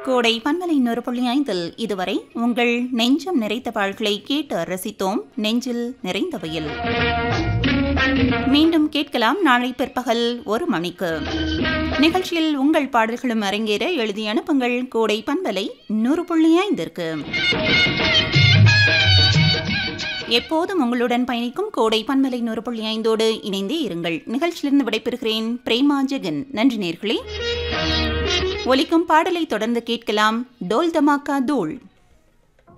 கோடை பன்மலை நூறு புள்ளி ஐந்தில் இதுவரை உங்கள் நெஞ்சம் நிறைத்த பாழ்களை கேட்டு ரசித்தோம் நெஞ்சில் நிறைந்தவையில் மீண்டும் கேட்கலாம் நாளை பிற்பகல் ஒரு மணிக்கு நிகழ்ச்சியில் உங்கள் பாடல்களும் அரங்கேற எழுதி அனுப்புங்கள் கோடை பண்பலை நூறு புள்ளி ஐந்திற்கு எப்போதும் உங்களுடன் பயணிக்கும் கோடை பன்மலை நூறு புள்ளி ஐந்தோடு இணைந்தே இருங்கள் நிகழ்ச்சியிலிருந்து விடைபெறுகிறேன் பிரேமா ஜெகன் நன்றி நேர்களே ஒலிக்கும் பாடலை தொடர்ந்து கேட்கலாம் டோல் தமாக்கா தூள்